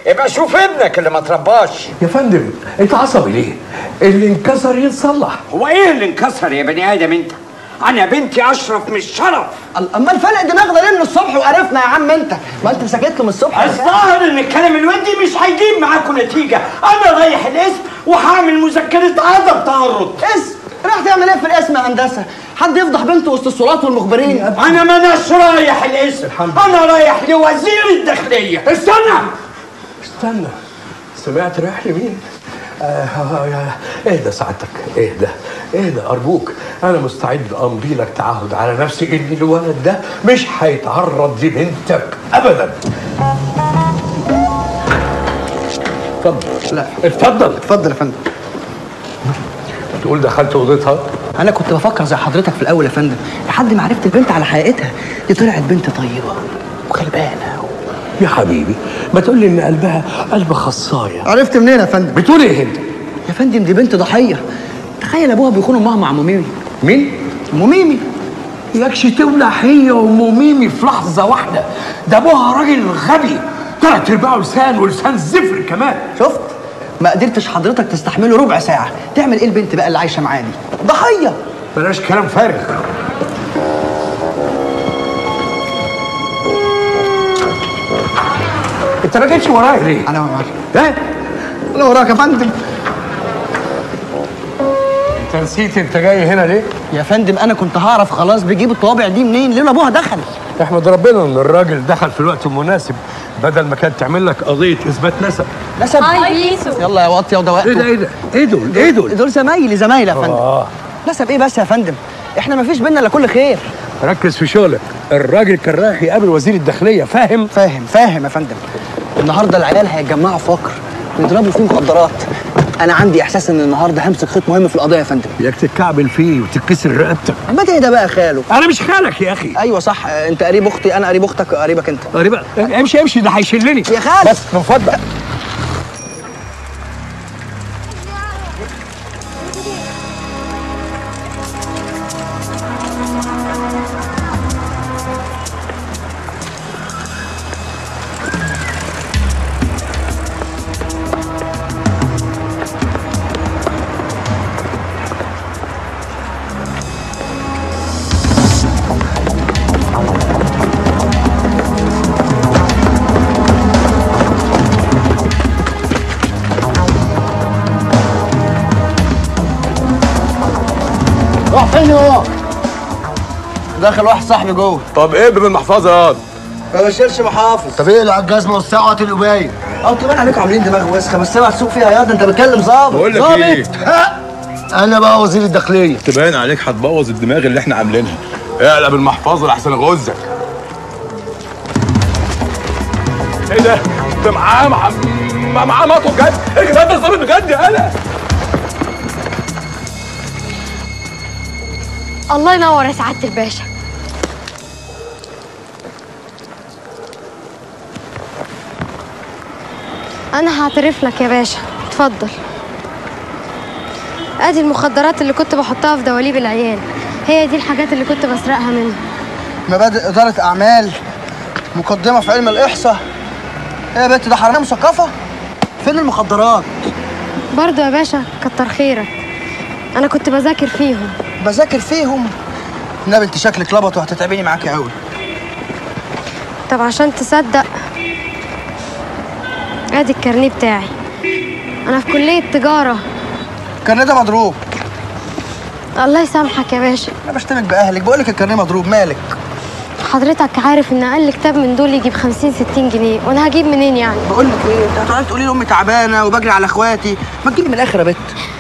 يبقى شوف ابنك اللي ما ترباش يا فندم انت عصبي ليه اللي انكسر يتصلح هو ايه اللي انكسر يا بني ادم انت انا بنتي اشرف من الشرف اما الفلق دماغ ده ليه من الصبح وقرفنا يا عم انت ما انت سكت له من الصبح الظاهر ان الكلام الودي مش هيجيب معاكم نتيجه انا رايح الاسم وهعمل مذكره عدم تعرض اسم راح تعمل ايه في الاسم يا هندسه حد يفضح بنته وسط الصولات والمخبرين انا ما اناش رايح الاسم انا رايح لوزير الداخليه استنى استنى سمعت رايح لمين آه آه، آه، اهدى سعادتك اهدى اهدى ارجوك انا مستعد امضي لك تعهد على نفسي ان الولد ده مش هيتعرض لبنتك ابدا اتفضل لا اتفضل اتفضل يا فندم تقول دخلت اوضتها انا كنت بفكر زي حضرتك في الاول يا فندم لحد ما عرفت البنت على حقيقتها دي طلعت بنت طيبه وغلبانه يا حبيبي ما تقول لي ان قلبها قلب خصايه عرفت منين يا فندم بتقول ايه انت يا فندم دي بنت ضحيه تخيل ابوها بيخون امها مع ام ميمي مين ام ميمي يكش تولع هي وام ميمي في لحظه واحده ده ابوها راجل غبي تلات ارباعه لسان ولسان زفر كمان شفت ما قدرتش حضرتك تستحمله ربع ساعه تعمل ايه البنت بقى اللي عايشه معاه دي ضحيه بلاش كلام فارغ انت ما جيتش ورايا ليه؟ انا معاك ها؟ انا وراك يا فندم انت نسيت انت جاي هنا ليه؟ يا فندم انا كنت هعرف خلاص بيجيب الطوابع دي منين لولا ابوها دخل احمد ربنا ان الراجل دخل في الوقت المناسب بدل ما كانت تعمل لك قضيه اثبات نسب نسب هاي بيسو يلا يا واطيه وده وقته ايه ده ايه ده؟ ايه دول؟ ايه دول؟ دول زمايلي زمايل يا فندم اه نسب ايه بس يا فندم احنا ما فيش بينا الا كل خير ركز في شغلك الراجل كان رايح يقابل وزير الداخليه فاهم؟ فاهم فاهم يا فندم النهارده العيال هيتجمعوا في فقر ويضربوا فيه مخدرات انا عندي احساس ان النهارده همسك خيط مهم في القضيه يا فندم ياك تتكعبل فيه وتتكسر رقبتك ما ايه ده بقى يا خالو انا مش خالك يا اخي ايوه صح انت قريب اختي انا قريب اختك قريبك انت قريبا امشي امشي ده هيشلني يا خالد. بس من فضلك راح فين هو داخل واحد صاحبي جوه طب ايه بالمحفظه ياض ما بشيلش محافظ طب ايه اللي على الجزمه والساعه القبايه اه تبان عليكم عاملين دماغ وسخه بس اوعى تسوق فيها ياض انت بتكلم ظابط بقول لك ظابط. ايه انا بقى وزير الداخليه تبان عليك هتبوظ الدماغ اللي احنا عاملينها اقلب المحفظه لحسن اغزك ايه ده؟ ده معاه معاه ما- معاه مطوه بجد الكتاب ده ظابط بجد يالا الله ينور يا سعاده الباشا انا هعترف لك يا باشا اتفضل ادي المخدرات اللي كنت بحطها في دواليب العيال هي دي الحاجات اللي كنت بسرقها منهم مبادئ اداره اعمال مقدمه في علم الاحصاء ايه يا بنت ده حراميه مثقفه فين المخدرات برضو يا باشا كتر خيرك انا كنت بذاكر فيهم بذاكر فيهم نبي انت شكلك لبط وهتتعبيني معاكي قوي طب عشان تصدق ادي الكارنيه بتاعي انا في كليه تجاره الكارنيه ده مضروب الله يسامحك يا باشا انا بشتمك باهلك بقول لك الكارنيه مضروب مالك حضرتك عارف ان اقل كتاب من دول يجيب 50 60 جنيه وانا هجيب منين يعني بقول لك ايه انت هتقعدي تقولي لي امي تعبانه وبجري على اخواتي ما تجيبي من الاخر يا بت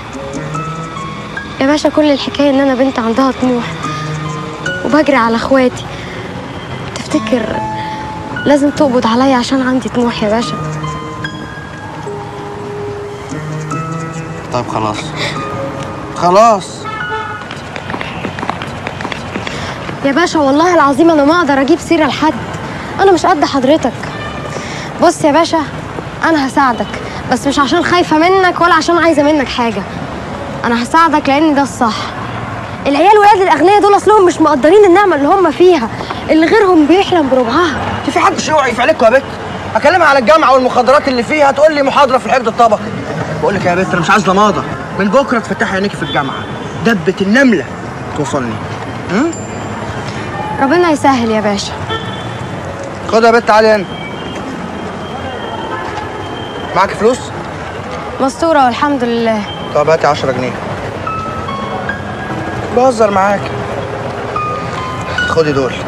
يا باشا كل الحكايه ان انا بنت عندها طموح وبجري على اخواتي تفتكر لازم تقبض عليا عشان عندي طموح يا باشا طيب خلاص خلاص يا باشا والله العظيم انا ما اقدر اجيب سيره لحد انا مش قد حضرتك بص يا باشا انا هساعدك بس مش عشان خايفه منك ولا عشان عايزه منك حاجه انا هساعدك لان ده الصح العيال ولاد الاغنياء دول اصلهم مش مقدرين النعمه اللي هم فيها اللي غيرهم بيحلم بربعها في في حد شيوعي في عليكم يا بت اكلمها على الجامعه والمخدرات اللي فيها تقول لي محاضره في الحقد الطبقي بقول لك يا بنت انا مش عايز لماضه من بكره تفتحي عينيكي في الجامعه دبه النمله توصلني ربنا يسهل يا باشا خد يا بنت تعالي هنا معاك فلوس مستورة والحمد لله طب هاتي 10 جنيه بهزر معاك خدي دول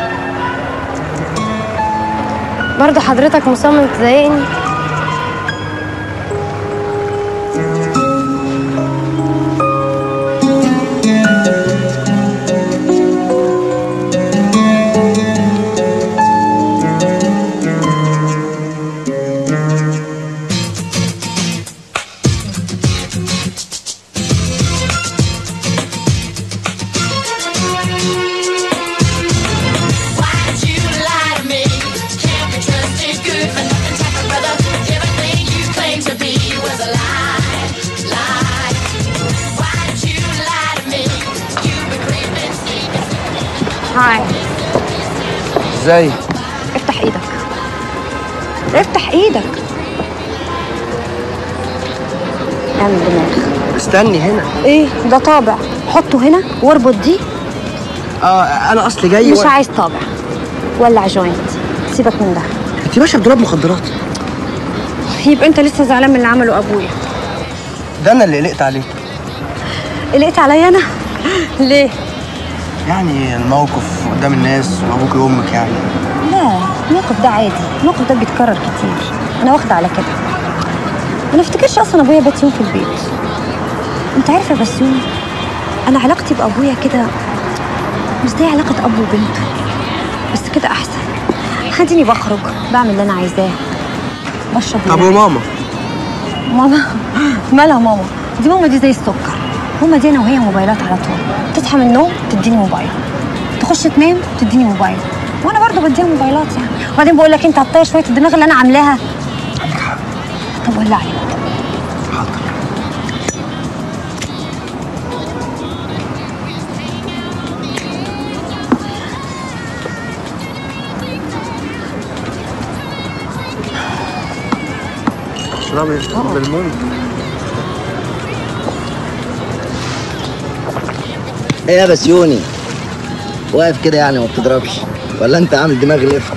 برضه حضرتك مصمم تضايقني Why'd you lie to me? Can't be trusted, good for nothing type of brother. Everything you claim to be was a lie, lie. Why'd you lie to me? You've been creeping, sneaking. هاي ازاي افتح ايدك افتح ايدك اعمل دماغ استني هنا ايه ده طابع حطه هنا واربط دي اه انا اصلي جاي مش و... عايز طابع ولع جوينت سيبك من ده انت ماشيه بدولاب مخدرات يبقى انت لسه زعلان من اللي عمله ابويا ده انا اللي قلقت عليه قلقت عليا انا ليه يعني الموقف قدام الناس وابوك وامك يعني لا الموقف ده عادي الموقف ده بيتكرر كتير انا واخده على كده انا افتكرش اصلا ابويا بات يوم في البيت انت عارفه يا بسيوني انا علاقتي بابويا كده مش زي علاقه اب وبنته بس كده احسن خديني بخرج بعمل اللي انا عايزاه بشرب طب اللي وماما ماما مالها ماما دي ماما دي زي السكر ماما دي انا وهي موبايلات على طول تصحى من النوم تديني موبايل تخش تنام تديني موبايل وانا برضه بديها موبايلات يعني وبعدين بقول لك انت هتطير شويه الدماغ اللي انا عاملاها عندك حق طب ولع لي حاضر اشربي بالموت ايه يا بسيوني واقف كده يعني ما بتضربش ولا انت عامل دماغ لفت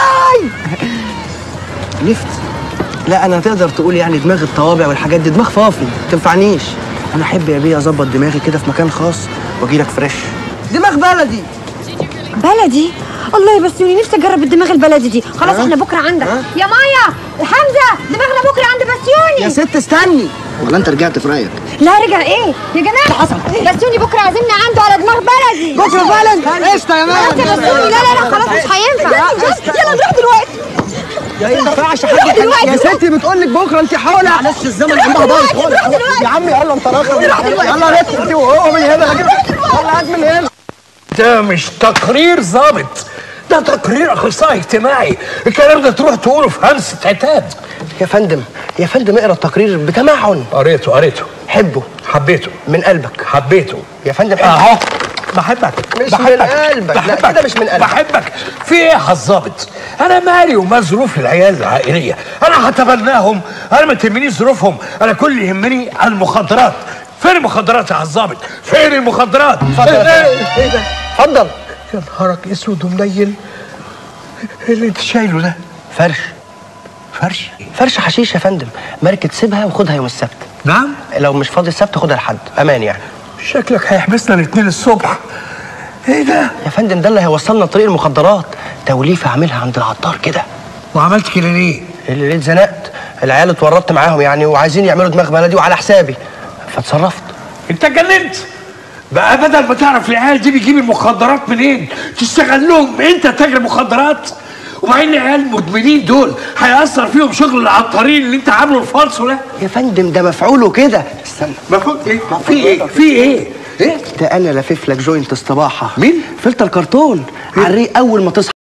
لفت لا انا تقدر تقول يعني دماغ الطوابع والحاجات دي دماغ فافي ما تنفعنيش انا احب يا بيه اظبط دماغي كده في مكان خاص واجي لك فريش دماغ بلدي بلدي الله يا بسيوني نفسي اجرب الدماغ البلدي دي خلاص احنا بكره عندك يا مايا حمزه دماغنا بكره عند بسيوني يا ست استني ولا انت رجعت في رايك لا رجع ايه يا جماعه حصل بسيوني بكره عازمنا عنده على دماغ بلدي بكره فعلا قشطه يا خلاص يا مان بسيوني لا لا لا خلاص مش هينفع يلا نروح دلوقتي يا ينفعش حد دلوقتي. يا ستي بتقول لك بكره انت حاولة معلش الزمن عندها بايظ خالص يا عم يلا انت راخر يلا نت انت وهو من هنا هجيب يلا هات من هنا ده مش تقرير ظابط ده تقرير اخصائي اجتماعي الكلام ده تروح تقوله في همسه عتاب يا فندم يا فندم اقرا التقرير بتمعن قريته قريته حبه حبيته من قلبك حبيته يا فندم حبه اهو بحبك مش بحبك. من قلبك. لا، بحبك. كده مش من قلبك. بحبك في ايه يا الظابط انا مالي ومال ظروف العيال العائليه انا هتبناهم انا ما تهمنيش ظروفهم انا كل اللي يهمني المخدرات فين المخدرات يا الظابط فين المخدرات اتفضل يا ايه فندم. إيه ده اتفضل يا نهارك اسود ومنيل ايه اللي انت شايله ده فرش فرش فرش حشيش يا فندم ماركة سيبها وخدها يوم السبت نعم لو مش فاضي السبت خدها لحد امان يعني شكلك هيحبسنا الاثنين الصبح ايه ده يا فندم ده اللي هيوصلنا طريق المخدرات توليفه عاملها عند العطار كده وعملت كده ليه انت اتجننت بقى بدل ما تعرف العيال دي بيجيب المخدرات منين تشتغل لهم انت تاجر مخدرات وبعدين العيال المدمنين دول هيأثر فيهم شغل العطارين اللي انت عامله الفالصو ده يا فندم ده مفعوله كده استنى مفهوم ايه في ايه في ايه ايه ده انا لافف لك جوينت استباحه مين؟ فلتر كرتون على الريق اول ما تصحى